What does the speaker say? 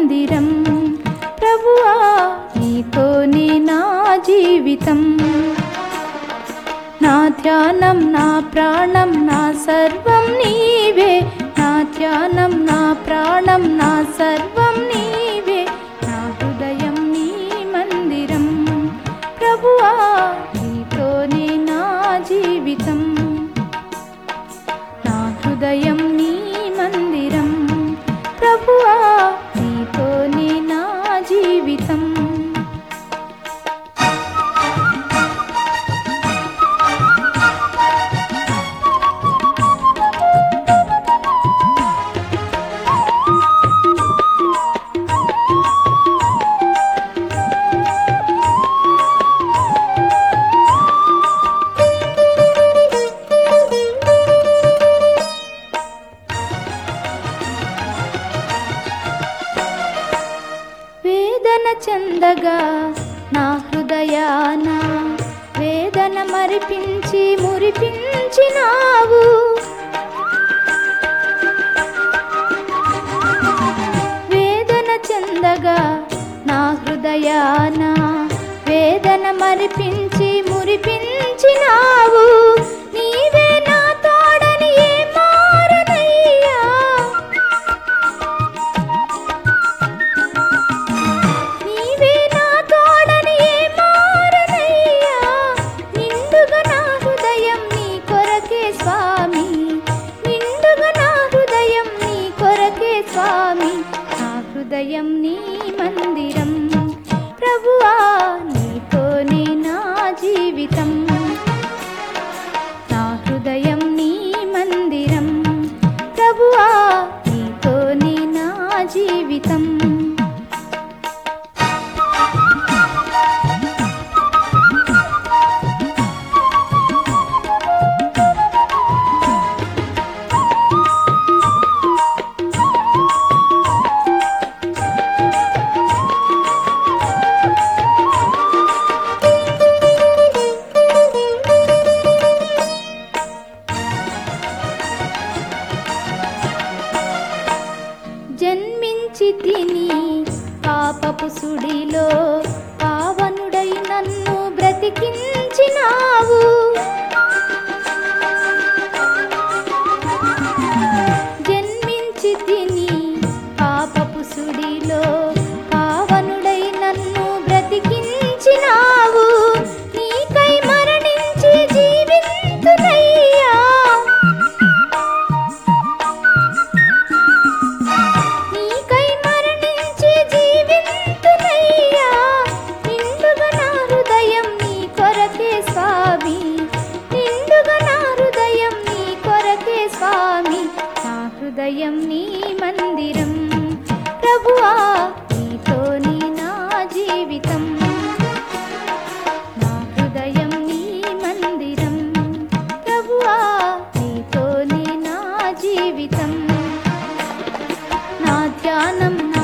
మందిరం ప్రభువా నీతోనే నా జీవితం నా ధ్యానం నా ప్రాణం నా సర్వం నీవే నా ధ్యానం నా ప్రాణం నా సర్వం నీవే నా హృదయం నీ మందిరం ప్రభువా నీతోనే నా జీవితం నా హృదయం నీ మందిరం ప్రభువా నీతోనే నా జీవితం వేదన చెందగా నా హృదయాన వేదన మరిపించి మురిపించినావు వేదన చెందగా నా హృదయాన వేదన మరిపించి మురిపించినావు నీవే నా తోడని ఏ మారనయ్యా నీవే నా తోడని ఏ మారనయ్యా నిండుగా నా హృదయం నీ కొరకే స్వామి నిండుగా నా హృదయం నీ కొరకే స్వామి నా హృదయం నీ మందిరం ప్రభువా నీతోనే నా జీవితం నా హృదయం నీ మందిరం ప్రభువా నీతోనే నా జీవితం జన్మించి తిని పాపపు సుడిలో పావనుడై నన్ను బ్రతికించినావు జన్మించి తిని పాపపు సుడిలో పావనుడై నన్ను బ్రతికించినావు నీకై మరణించి జీవింతునయ్యా నీకై మరణించి జీవింతునయ్యా నిండుగా నా హృదయం నీ కొరకే స్వామి నిండుగా నా హృదయం నీ కొరకే స్వామి నా హృదయం నీ మందిరం ప్రభువా నీతోని నా జీవితం నా హృదయం నీ మందిరం ప్రభువా నీతోని నా జీవితం నా ధ్యానం నా